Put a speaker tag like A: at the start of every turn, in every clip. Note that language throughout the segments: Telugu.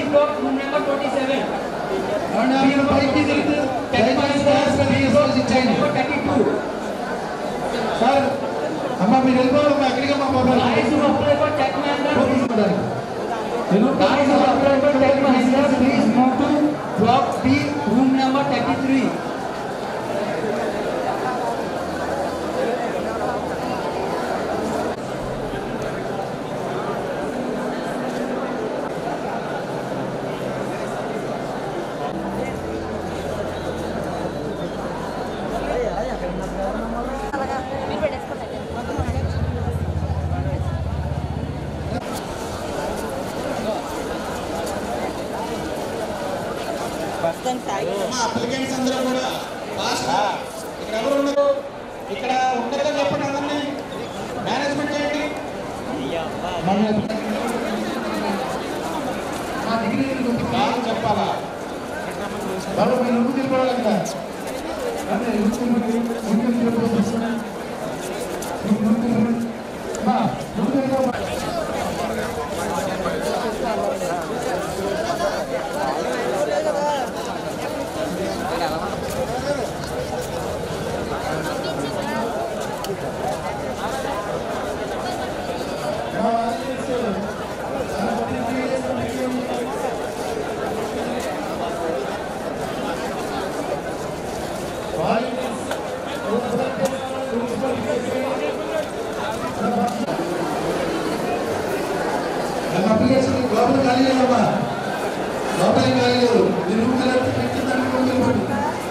A: block room number 27.
B: ఏమండి మీరు పైకి తిరిగి దయచేసి క్లాస్ రిజిస్ట్రేషన్ ఇచ్చేయండి
A: Number 32.
B: సార్ అమ్మ మీరు వెళ్ళిపోవాలి ఎక్కడికి అమ్మా పోవాలి
A: Guys who apply for Tech Mahindra,
B: నేను
A: guys who apply for Tech Mahindra, please move to block B, room number 33.
C: మీరు పెట్టేసుకోండి
B: మా అప్లికెంట్స్ అందరూ కూడా ఫాస్ట్ ఇక్కడ ఎవరు ఉన్నారు ఇక్కడ ఉండదని చెప్పండి అందరినీ మేనేజ్మెంట్ చేయండి కాదు చెప్పాలా బాబు మీరు ముందు తిరగవాలి కదా అదే ముందు ముందు తిరగవాలి ముందు తిరగవాలి మా ముందు తిరగవాలి అప్లికేషన్ లోపల ఖాళీ లేదమ్మా లోపల ఖాళీ లేదు మీరు ముందు పెట్టిందని ముందు వెళ్ళిపోండి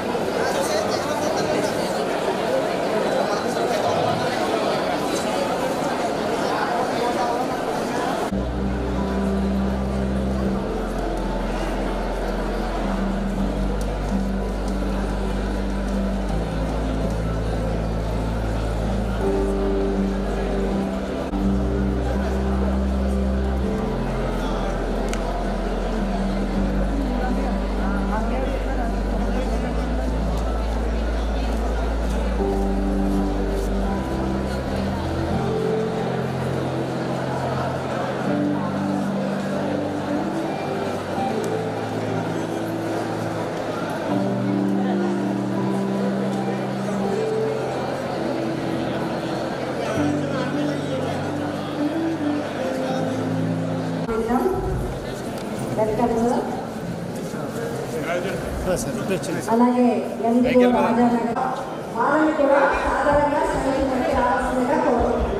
D: అలాగే ఎండిగో రాజానగర్ వారిని కూడా సాధారణంగా సైనికులకి రావాల్సిందిగా కోరుకుంటున్నాను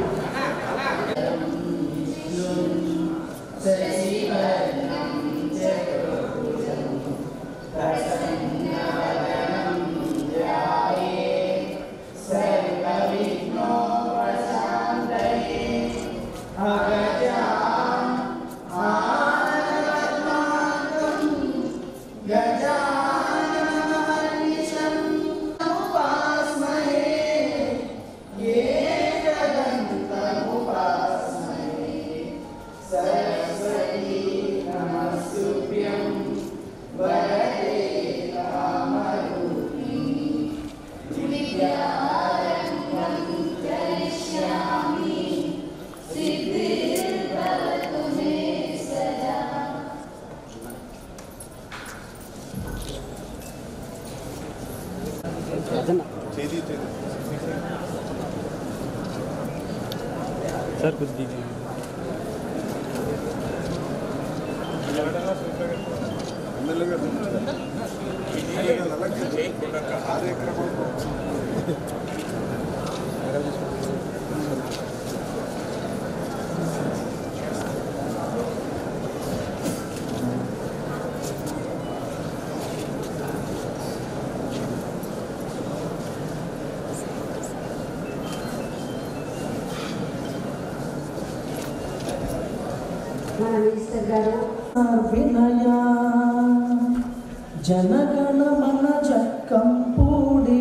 E: सर कुछ दीजिए
D: మన మినిస్టర్ గారు
F: వినయ జనగణ మన జక్కంపూడి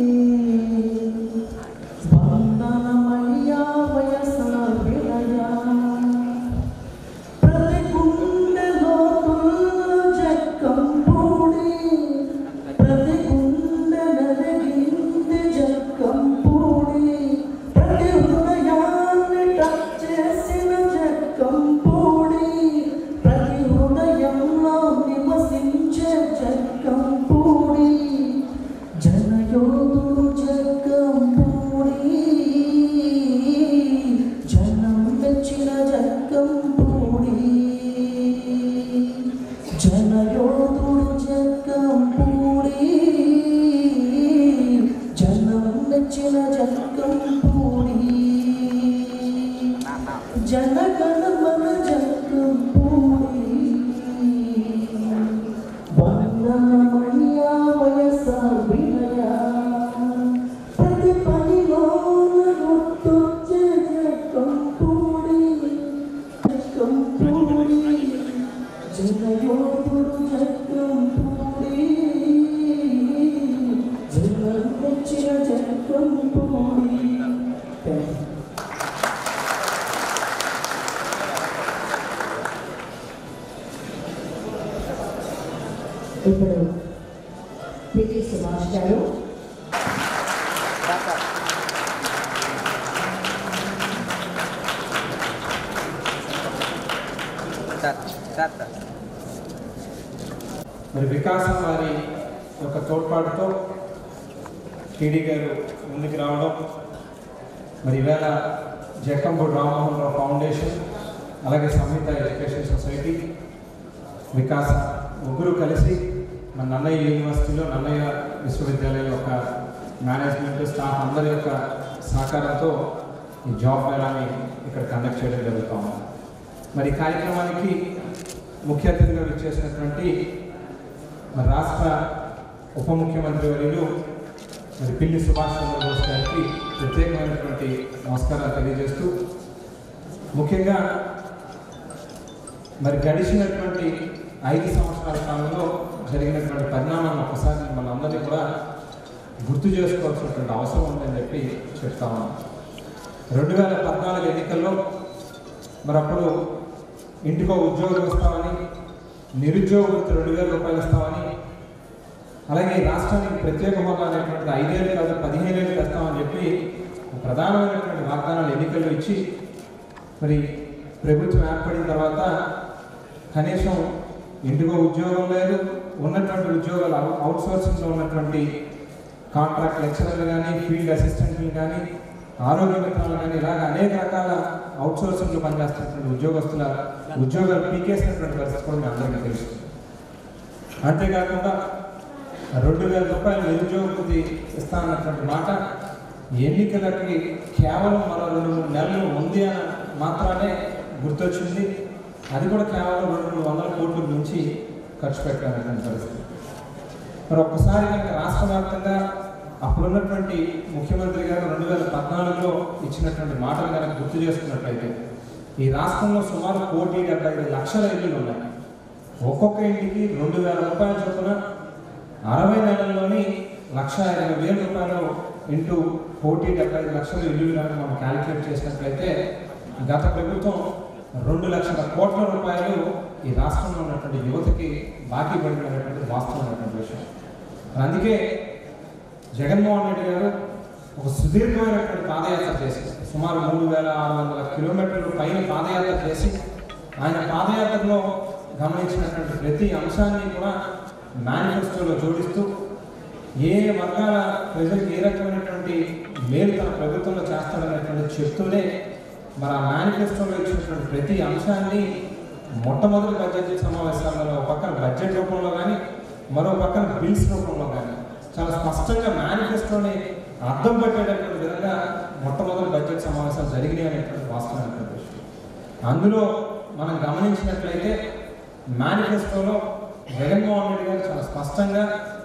F: వందనమయ్యా వయసార్ వినయ ప్రతి గుండెలో జక్కంపూడి ప్రతి గుండె నలిగింది జక్కంపూడి ప్రతి హృదయాన్ని టచ్ చేసిన జక్కంపూడి ప్రతి హృదయంలో జనయోధుడు జగ్గంపూడి జనం నచ్చిన జగ్గంపూడి జనగణమన జగ్గంపూడి వందనమయ్య వయసార్ వినయ ప్రతి పనిలోన గుర్తొచ్చే జగ్గంపూడి జగ్గంపూడి జనయోధుడు జగ్గంపూడి జనం నచ్చిన జగ్గంపూడి థ్యాంక్ యూ
D: ఇప్పుడు పిటి సుభాష్ గారు
C: మరి వికాసం వారి యొక్క తోడ్పాటుతో టీడీ గారు ముందుకు రావడం మరి ఈవేళ జక్కంపూడి రామ్మోహన్ రావు ఫౌండేషన్ అలాగే సంహిత ఎడ్యుకేషన్ సొసైటీ వికాస ముగ్గురు కలిసి మన నన్నయ్య యూనివర్సిటీలో నన్నయ్య విశ్వవిద్యాలయం యొక్క మేనేజ్మెంట్ స్టాఫ్ అందరి యొక్క సహకారంతో ఈ జాబ్ మేళాని ఇక్కడ కండక్ట్ చేయడం జరుగుతూ ఉంది మరి ఈ కార్యక్రమానికి ముఖ్య అతిథిగా విచ్చేసినటువంటి మరి రాష్ట్ర ఉప ముఖ్యమంత్రి వర్యులు మరి పిల్లి సుభాష్ చంద్రబోస్ గారికి ప్రత్యేకమైనటువంటి నమస్కారాలు తెలియజేస్తూ ముఖ్యంగా మరి గడిచినటువంటి ఐదు సంవత్సరాల కాలంలో జరిగినటువంటి పరిణామాలను ఒకసారి మనందరినీ కూడా గుర్తు చేసుకోవాల్సినటువంటి అవసరం ఉందని చెప్పి చెప్తా ఉన్నాం రెండు వేల పద్నాలుగు ఎన్నికల్లో మరి అప్పుడు ఇంటికో ఉద్యోగం ఇస్తామని నిరుద్యోగ వృత్తి రెండు వేల రూపాయలు ఇస్తామని అలాగే ఈ రాష్ట్రానికి ప్రత్యేక హోదా అనేటువంటి ఐదేళ్ళు కాదు పదిహేను ఏళ్ళు తెస్తామని చెప్పి ప్రధానమైనటువంటి వాగ్దానాలు ఎన్నికల్లో ఇచ్చి మరి ప్రభుత్వం ఏర్పడిన తర్వాత కనీసం ఇంటికో ఉద్యోగం లేదు ఉన్నటువంటి ఉద్యోగాలు అవు- అవుట్ సోర్సింగ్లో ఉన్నటువంటి కాంట్రాక్ట్ లెక్చరర్లు కానీ ఫీల్డ్ అసిస్టెంట్లు కానీ ఆరోగ్య మిత్రాలు కానీ ఇలాగ అనేక రకాల అవుట్ సోర్సింగ్లో పనిచేస్తున్నటువంటి ఉద్యోగస్తుల ఉద్యోగాలు పీకేసినటువంటి పరిస్థితి కూడా మీ అందరికీ తెలుసు అంతేకాకుండా రెండు వేల రూపాయలు నిరుద్యోగ వృత్తి ఇస్తానన్నటువంటి మాట ఎన్నికలకి కేవలం మరో రెండు మూడు నెలలు ఉంది అని మాత్రమే గుర్తొచ్చింది అది కూడా కేవలం రెండు మూడు వందల కోట్ల నుంచి ఖర్చు పెట్టాలన్నటువంటి పరిస్థితి మరి ఒక్కసారి కనుక రాష్ట్ర వ్యాప్తంగా అప్పుడున్నటువంటి ముఖ్యమంత్రి గారు రెండు వేల పద్నాలుగులో ఇచ్చినటువంటి మాటలు కనుక గుర్తు చేసుకున్నట్లయితే ఈ రాష్ట్రంలో సుమారు కోటి డెబ్బై ఐదు లక్షల ఇల్లులు ఉన్నాయి ఒక్కొక్క ఇంటికి రెండు వేల రూపాయల చొప్పున అరవై నెలల్లోని లక్ష ఇరవై వేల రూపాయలు ఇంటూ కోటి డెబ్బై ఐదు లక్షల ఇల్లు కనుక మనం క్యాలిక్యులేట్ చేసినట్లయితే గత ప్రభుత్వం రెండు లక్షల కోట్ల రూపాయలు ఈ రాష్ట్రంలో ఉన్నటువంటి యువతకి బాకీ పడిపోయినటువంటి వాస్తవమైనటువంటి విషయం మరి అందుకే జగన్మోహన్ రెడ్డి గారు ఒక సుదీర్ఘమైనటువంటి పాదయాత్ర చేసి సుమారు మూడు వేల ఆరు వందల కిలోమీటర్ల పైన పాదయాత్ర చేసి ఆయన పాదయాత్రలో గమనించినటువంటి ప్రతి అంశాన్ని కూడా మేనిఫెస్టోలో జోడిస్తూ ఏ వర్గాల ప్రజలకు ఏ రకమైనటువంటి మేలు తన ప్రభుత్వంలో చేస్తాడనేటువంటి చెప్తూనే మరి ఆ మేనిఫెస్టోలో ఇచ్చినటువంటి ప్రతి అంశాన్ని మొట్టమొదటి బడ్జెట్ సమావేశాలలో ఒక పక్కన బడ్జెట్ రూపంలో కానీ మరో పక్కన బిల్స్ రూపంలో కానీ చాలా స్పష్టంగా మేనిఫెస్టోని అర్థం పట్టేటటువంటి విధంగా మొట్టమొదటి బడ్జెట్ సమావేశాలు జరిగినాయి అనేటువంటి వాస్తవమైనటువంటి విషయం అందులో మనం గమనించినట్లయితే మేనిఫెస్టోలో జగన్మోహన్ రెడ్డి గారు చాలా స్పష్టంగా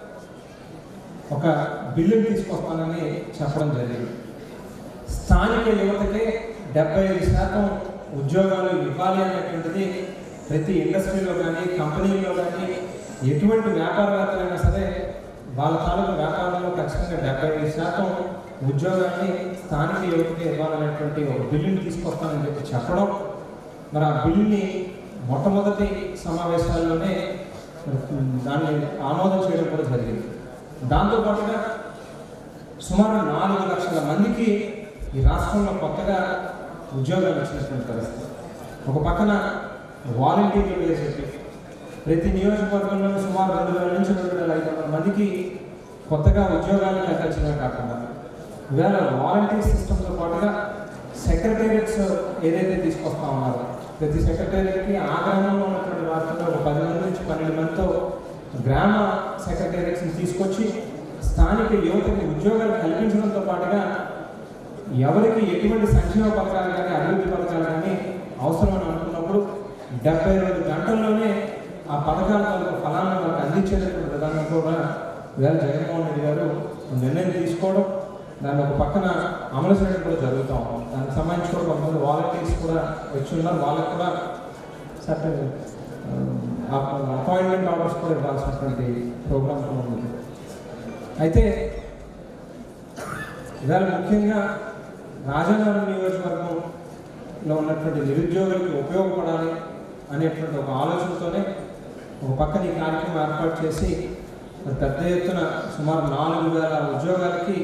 C: ఒక బిల్లుని తీసుకొస్తానని చెప్పడం జరిగింది స్థానిక యువతకే డెబ్బై ఐదు శాతం ఉద్యోగాలు ఇవ్వాలి అనేటువంటిది ప్రతి ఇండస్ట్రీలో కానీ కంపెనీల్లో కానీ ఎటువంటి వ్యాపారవేత్తలైనా సరే వాళ్ళ తాలూకు వ్యాపారంలో ఖచ్చితంగా డెబ్బై ఐదు శాతం ఉద్యోగాన్ని స్థానిక యువతకి ఇవ్వాలనేటువంటి ఒక బిల్లుని తీసుకొస్తానని చెప్పి చెప్పడం మరి ఆ బిల్లుని మొట్టమొదటి సమావేశాల్లోనే మరి దాన్ని ఆమోదం చేయడం కూడా జరిగింది దాంతోపాటుగా సుమారు నాలుగు లక్షల మందికి ఈ రాష్ట్రంలో కొత్తగా ఉద్యోగాలు వచ్చినటువంటి పరిస్థితి ఒక పక్కన వాలంటీర్లు వేసేసి ప్రతి నియోజకవర్గంలో సుమారు రెండు వేల నుంచి రెండు వేల ఐదు వందల మందికి కొత్తగా ఉద్యోగాలు కల్పించడమే కాకుండా ఇవాళ వాలంటీర్ సిస్టమ్తో పాటుగా సెక్రటేరియట్స్ ఏదైతే తీసుకొస్తా ఉన్నారో ప్రతి సెక్రటేరియట్కి ఆ గ్రామంలో ఉన్నటువంటి వారితో ఒక పది మంది నుంచి పన్నెండు పన్నెండు మందితో గ్రామ సెక్రటేరియట్స్ని తీసుకొచ్చి స్థానిక యువతకి ఉద్యోగాలు కల్పించడంతో పాటుగా ఎవరికి ఎటువంటి సంక్షేమ పథకాలు కానీ అభివృద్ధి పథకాలు కానీ అవసరమని అనుకున్నప్పుడు డెబ్బై రెండు గంటల్లోనే ఆ పథకాల తాలూకు ఫలాన్ని మనకు అందించేటటువంటి విధానం కూడా వేళ జగన్మోహన్ రెడ్డి గారు నిర్ణయం తీసుకోవడం దాన్ని ఒక పక్కన అమలు చేయడం కూడా జరుగుతూ ఉంది దానికి సంబంధించి కూడా కొంతమంది వాలంటీర్స్ కూడా వచ్చి ఉన్నారు వాళ్ళకి కూడా సర్టన్ అపాయింట్మెంట్ ఆర్డర్స్ కూడా ఇవ్వాల్సినటువంటి ప్రోగ్రామ్ కూడా ఉంది అయితే ఇవాళ ముఖ్యంగా రాజానగరం నియోజకవర్గంలో ఉన్నటువంటి నిరుద్యోగులకు ఉపయోగపడాలి అనేటువంటి ఒక ఆలోచనతోనే ఒక పక్కన ఈ కార్యక్రమం ఏర్పాటు చేసి మరి పెద్ద ఎత్తున సుమారు నాలుగు వేల ఉద్యోగాలకి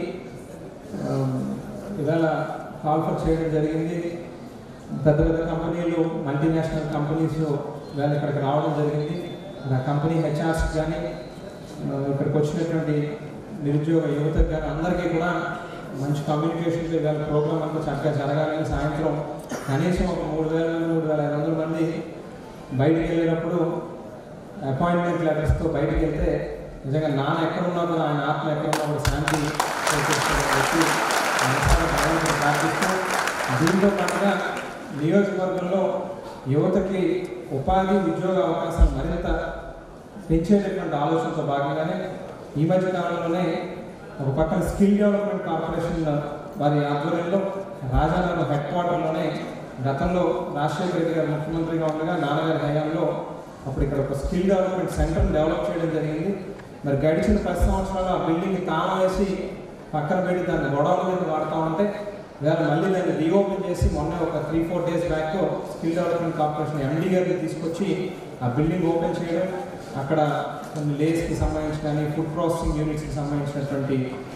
C: ఆ, ఇవాళ ఆఫర్ చేయడం జరిగింది పెద్ద పెద్ద కంపెనీలు మల్టీనేషనల్ కంపెనీస్ వేళ ఇక్కడికి రావడం జరిగింది మరి ఆ కంపెనీ హెచ్ఆర్స్ కానీ ఆ, ఇక్కడికి వచ్చినటువంటి నిరుద్యోగ యువతకు కానీ అందరికీ కూడా మంచి కమ్యూనికేషన్ ఇవాళ ప్రోగ్రామ్ అంతా చక్కగా జరగాలని సాయంత్రం కనీసం ఒక మూడు వేల మూడు వేల ఐదు వందల మంది బయటికి వెళ్ళేటప్పుడు అపాయింట్మెంట్ లెటర్స్తో బయటికి వెళ్తే నిజంగా నాన్న ఎక్కడ ఉన్నారో ఆయన ఆత్మ ఎక్కడ ఉన్నారో శాంతి చేకూరుస్తుందని చెప్పి మనసారా భగవంతుని ప్రార్థిస్తూ దీంతో పాటుగా నియోజకవర్గంలో యువతకి ఉపాధి ఉద్యోగ అవకాశాలు మరింత పెంచేటటువంటి ఆలోచనతో భాగంగానే ఈ మధ్య కాలంలోనే ఒక పక్కన స్కిల్ డెవలప్మెంట్ కార్పొరేషన్ వారి ఆధ్వర్యంలో రాజానగర్ హెడ్ క్వార్టర్లోనే గతంలో రాజశేఖర రెడ్డి గారు ముఖ్యమంత్రిగా ఉండగా నాన్నగారి హయాంలో అప్పుడు ఇక్కడ ఒక స్కిల్ డెవలప్మెంట్ సెంటర్ని డెవలప్ చేయడం జరిగింది మరి గడిచిన పది సంవత్సరాలు ఆ బిల్డింగ్ తాళం వేసి పక్కన పెట్టి దాన్ని గొడవల మీద వాడుతూ ఉంటే వేళ మళ్ళీ దాన్ని రీఓపెన్ చేసి మొన్న ఒక three four days back skill development corporation MD గారిని తీసుకొచ్చి ఆ బిల్డింగ్ ఓపెన్ చేయడం అక్కడ కొన్ని లేస్కి సంబంధించి కానీ ఫుడ్ ప్రాసెసింగ్ యూనిట్స్కి సంబంధించినటువంటి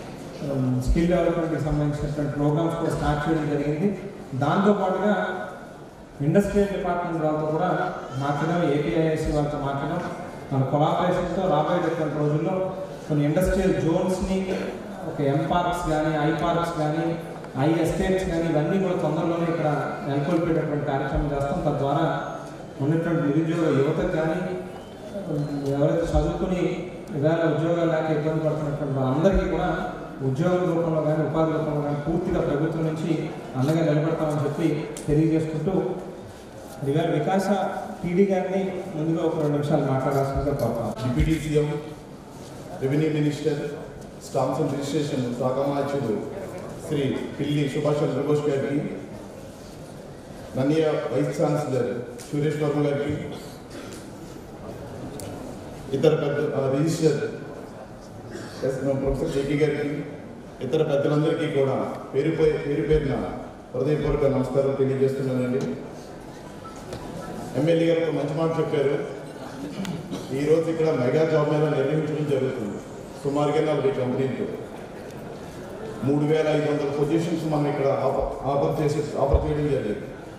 C: స్కిల్ డెవలప్మెంట్కి సంబంధించినటువంటి ప్రోగ్రామ్స్ కూడా స్టార్ట్ చేయడం జరిగింది దాంతో పాటుగా ఇండస్ట్రియల్ డిపార్ట్మెంట్ వాళ్ళతో కూడా మాట్లాడడం ఏపీఐఎస్సి వాళ్ళతో మాట్లాడడం మన కొలాబరేషన్తో రాబోయేటటువంటి రోజుల్లో కొన్ని ఇండస్ట్రియల్ జోన్స్ని ఒక ఎం పార్క్స్ కానీ ఐ పార్క్స్ కానీ ఐ ఎస్టేట్స్ కానీ ఇవన్నీ కూడా తొందరలోనే ఇక్కడ నెలకొల్పేటటువంటి కార్యక్రమం చేస్తాం తద్వారా ఉన్నటువంటి నిరుద్యోగ యువతకు కానీ ఎవరైతే చదువుకుని ఇవాళ ఉద్యోగాలు లేక ఇబ్బంది పడుతున్నటువంటి వాళ్ళందరికీ కూడా ఉద్యోగ రూపంలో కానీ ఉపాధి రూపంలో కానీ పూర్తిగా ప్రభుత్వం నుంచి అండగా నిలబడతామని చెప్పి తెలియజేసుకుంటూ ఇవాళ వికాస టీడీ గారిని ముందుగా ఒక రెండు నిమిషాలు మాట్లాడాల్సిందిగా కోరుతాం
E: deputy CM revenue minister stamps and registration శాఖామాధ్యుడు శ్రీ పిల్లి సుభాష్ చంద్రబోస్ గారికి నన్నయ్య వైస్ ఛాన్సలర్ సురేష్ వర్మ గారికి ఇతర పెద్ద ఆ, రిజిస్టర్ ఎస్ ప్రొఫెసర్ జేకి గారికి ఇతర పెద్దలందరికీ కూడా పేరు పే- పేరు పేరున హృదయపూర్వక నమస్కారం తెలియజేస్తున్నానండి ఎమ్మెల్యే గారు ఒక మంచి మాట చెప్పారు ఈ రోజు ఇక్కడ మెగా జాబ్ మేళా నిర్వహించడం జరుగుతుంది సుమారుగా నలభై కంపెనీలతో మూడు వేల ఐదు వందల పొజిషన్స్ మనం ఇక్కడ ఆఫర్ ఆఫర్ చేసి ఆఫర్ చేయడం జరిగింది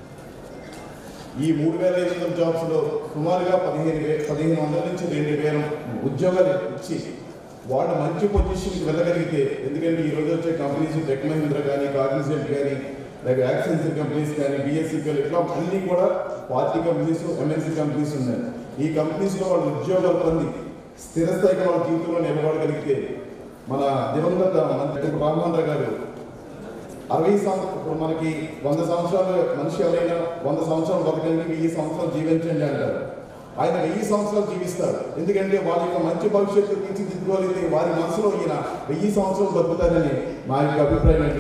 E: ఈ మూడు వేల ఐదు వందల జాబ్స్లో సుమారుగా పదిహేను వే పదిహేను వందల నుంచి రెండు వేల ఉద్యోగాలు ఇచ్చి వాళ్ళు మంచి పొజిషన్కి వెళ్ళగలిగితే ఎందుకంటే ఈ రోజు వచ్చే కంపెనీస్ టెక్ మహీంద్ర కానీ కాగ్నిజెంట్ కానీ లేక యాక్సెన్సీ కంపెనీస్ కానీ బిఎస్సీ ఇట్లా అన్నీ కూడా పార్టీ కంపెనీస్ ఎంఎన్సీ కంపెనీస్ ఉన్నాయి ఈ కంపెనీస్లో వాళ్ళు ఉద్యోగాలు పొంది స్థిరస్థాయిగా వాళ్ళ జీవితంలో నిలబడగలిగితే మన దివంగత మంత్రి రామమోహన్ రావు గారు అరవై సంవత్సరం ఇప్పుడు మనకి వంద సంవత్సరాలు మనిషి ఎవరైనా వంద సంవత్సరాలు బతకండి వెయ్యి సంవత్సరాలు జీవించండి అంటారు ఆయన వెయ్యి సంవత్సరాలు జీవిస్తారు ఎందుకంటే వాళ్ళ యొక్క మంచి భవిష్యత్తు తీర్చిదిద్దుకోగలిగితే వారి మనసులో ఈయన వెయ్యి సంవత్సరాలు బతుకుతారని మా యొక్క అభిప్రాయం అండి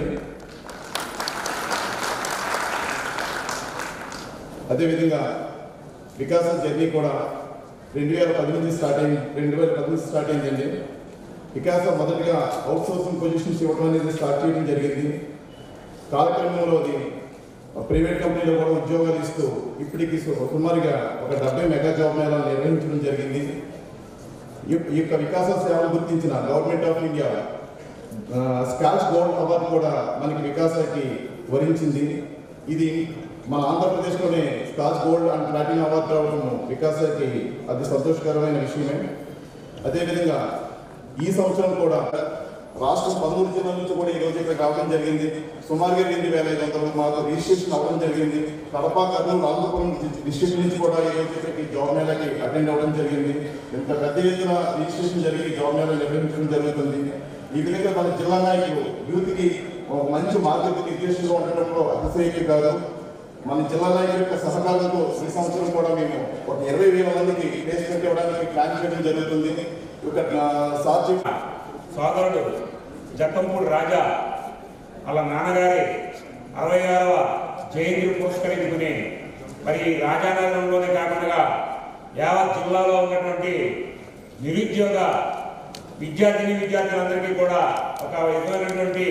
E: అదేవిధంగా వికాసం జర్నీ కూడా రెండు వేల పది నుంచి స్టార్ట్ అయింది రెండు వేల పది నుంచి స్టార్ట్ అయిందండి వికాసం మొదటగా అవుట్ సోర్సింగ్ పొజిషన్స్ ఇవ్వడం అనేది స్టార్ట్ చేయడం జరిగింది కాలక్రమంలో అది ప్రైవేట్ కంపెనీలో కూడా ఉద్యోగాలు ఇస్తూ ఇప్పటికి సు- సుమారుగా ఒక డెబ్బై మెగా జాబ్ మేళా నిర్వహించడం జరిగింది ఈ ఈ యొక్క వికాస సేవలు గుర్తించిన గవర్నమెంట్ ఆఫ్ ఇండియా ఆ, స్కాచ్ గోల్డ్ అవార్డు కూడా మనకి వికాసానికి వరించింది ఇది మన ఆంధ్రప్రదేశ్లోనే Skoch gold and platinum award రావడం వికాసానికి అతి సంతోషకరమైన విషయమే అదేవిధంగా ఈ సంవత్సరం కూడా రాష్ట్రం పదమూడు జిల్లాల నుంచి కూడా ఈ రోజు ఇక్కడ రావడం జరిగింది సుమారుగా రెండు వేల ఐదు వందల మాకు రిజిస్ట్రేషన్ అవ్వడం జరిగింది కడప కర్నూలు అనంతపురం డిస్ట్రిక్ట్ నుంచి కూడా ఈ రోజు ఇక్కడికి జాబ్ మేళాకి అటెండ్ అవ్వడం జరిగింది ఇంత పెద్ద ఎత్తున రిజిస్ట్రేషన్ జరిగి జాబ్ మేళా నిర్వహించడం జరుగుతుంది ఈ విధంగా మన జిల్లా నాయకులు యూత్కి ఒక మంచి మార్గనిర్దేశంగా ఉండడంలో అతిశయకి కాదు మన జిల్లా నాయకుల యొక్క సహకారంతో ఈ సంవత్సరం కూడా మేము ఒక ఇరవై వేల మందికి ప్లేస్మెంట్ ఇవ్వడానికి ప్లాన్ చేయడం జరుగుతుంది ఒక సార్ చెప్పి
G: సోదరుడు జక్కంపూడి రాజా వాళ్ళ నాన్నగారి అరవై ఆరవ జయంతిని పురస్కరించుకుని మరి ఈ రాజానగరంలోనే కాకుండా యావత్ జిల్లాలో ఉన్నటువంటి నిరుద్యోగ విద్యార్థిని విద్యార్థులందరికీ కూడా ఒక విధమైనటువంటి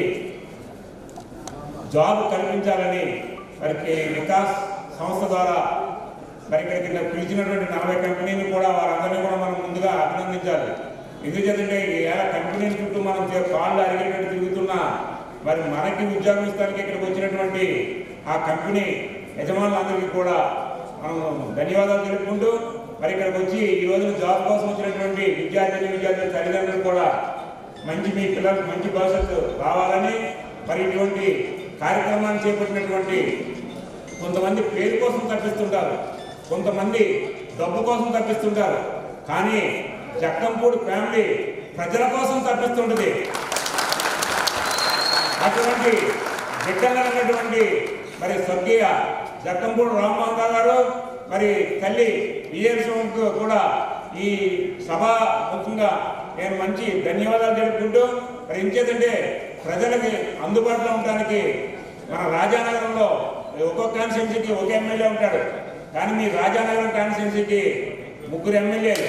G: జాబ్ కల్పించాలని మరి వికాస్ సంస్థ ద్వారా మరి ఇక్కడికి పిలిచినటువంటి నలభై కంపెనీలు కూడా వారందరినీ కూడా మనం ముందుగా అభినందించాలి ఎందుకంటే ఏళ్ళ కంపెనీల చుట్టూ మనం చే- కాళ్ళు అరిగేటట్టు తిరుగుతున్నా మరి మనకి ఉద్యోగం ఇస్తానికి ఇక్కడికి వచ్చినటువంటి ఆ కంపెనీ యజమానులందరికీ కూడా మనం ధన్యవాదాలు తెలుపుకుంటూ మరి ఇక్కడికి వచ్చి ఈ రోజున జాబ్ కోసం వచ్చినటువంటి విద్యార్థిని విద్యార్థుల తల్లిదండ్రులు కూడా మంచి మీ పిల్లలకు మంచి భవిష్యత్తు రావాలని మరి ఇటువంటి కార్యక్రమాన్ని చేపట్టినటువంటి కొంతమంది పేరు కోసం తప్పిస్తుంటారు కొంతమంది డబ్బు కోసం తప్పిస్తుంటారు కానీ జక్కంపూడి ఫ్యామిలీ ప్రజల కోసం తప్పిస్తుంటుంది అటువంటి దిగ్గనటువంటి మరి స్వర్గీయ జక్కంపూడి రామ్మోహన్ రావు గారు మరి తల్లి విజయలక్ష్మికి కూడా ఈ సభ ముఖ్యంగా నేను మంచి ధన్యవాదాలు తెలుపుకుంటూ మరి ఇంకేదంటే ప్రజలకి అందుబాటులో ఉండడానికి మన రాజానగరంలో ఒక్కొక్క కాన్స్టిట్యున్సీకి ఒక ఎమ్మెల్యే ఉంటాడు కానీ మీ రాజానగరం కాన్స్టిట్యున్సీకి ముగ్గురు ఎమ్మెల్యేలు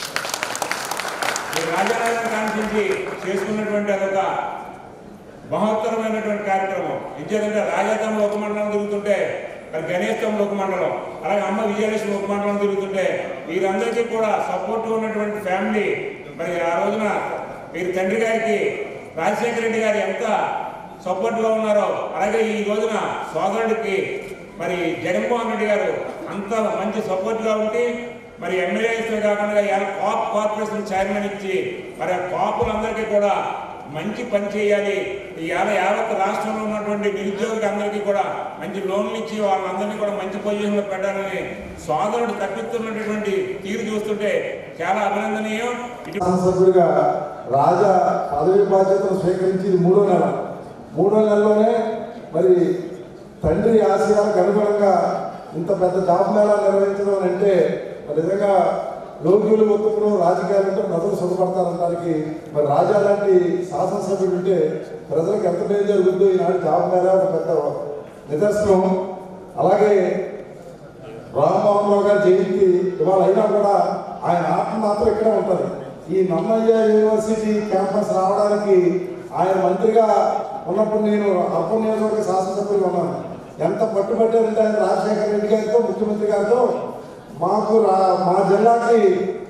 G: ఈ రాజానగరం కాన్స్టిట్యున్సీ చేసుకున్నటువంటి అదొక మహోత్తరమైనటువంటి కార్యక్రమం ఇంకేదంటే రాజాతంలో ఒక మండలం తిరుగుతుంటే మరి గణేశంలో ఒక మండలం అలాగే అమ్మ విజయలక్ష్మి ఒక మండలం తిరుగుతుంటే వీరందరికీ కూడా సపోర్ట్ ఉన్నటువంటి ఫ్యామిలీ మరి ఆ రోజున వీరి తండ్రి గారికి రాజశేఖర రెడ్డి గారు ఎంత సపోర్ట్గా ఉన్నారో అలాగే ఈ రోజున సోదరుడికి మరి జగన్మోహన్ రెడ్డి గారు అంత మంచి సపోర్ట్గా ఉండి మరి ఎమ్మెల్యేస్ కాకుండా ఇవాళ కాప్ కార్పొరేషన్ చైర్మన్ ఇచ్చి మరి ఆ కాపులందరికీ కూడా మంచి పని చేయాలి ఇవాళ యావత్ రాష్ట్రంలో ఉన్నటువంటి నిరుద్యోగులకు అందరికీ కూడా మంచి లోన్లు ఇచ్చి వాళ్ళందరినీ కూడా మంచి పొజిషన్లో పెట్టాలని సోదరుడు తప్పిస్తున్నటువంటి తీరు చూస్తుంటే చాలా అభినందనీయం ఇటు
H: శాసనసభ్యుడిగా రాజా పదవి బాధ్యతలు స్వీకరించి ఇది మూడో నెల మూడో నెలలోనే మరి తండ్రి ఆశయాలకు అనుగుణంగా ఇంత పెద్ద జాబ్ మేళా నిర్వహించడం అని అంటే మరి నిజంగా యోగ్యులు ఒత్తుకులు రాజకీయాలంటే ప్రజలు సుఖపడతారనడానికి మరి రాజా లాంటి శాసనసభ్యుడు ఉంటే ప్రజలకు ఎంత మేలు జరుగుతుందో ఈనాడు జాబ్ మేళా ఒక పెద్ద నిదర్శనం అలాగే రామ్మోహన్ రావు గారి జయంతి ఇవాళ అయినా కూడా ఆయన ఆత్మ మాత్రం ఇక్కడే ఉంటుంది ఈ నన్నయ్య యూనివర్సిటీ క్యాంపస్ రావడానికి ఆయన మంత్రిగా ఉన్నప్పుడు నేను అర్బన్ నియోజకవర్గ శాసనసభ్యులు ఉన్నాను ఎంత పట్టుబట్టారంటే ఆయన రాజశేఖర రెడ్డి గారితో ముఖ్యమంత్రి గారితో మాకు రా మా జిల్లాకి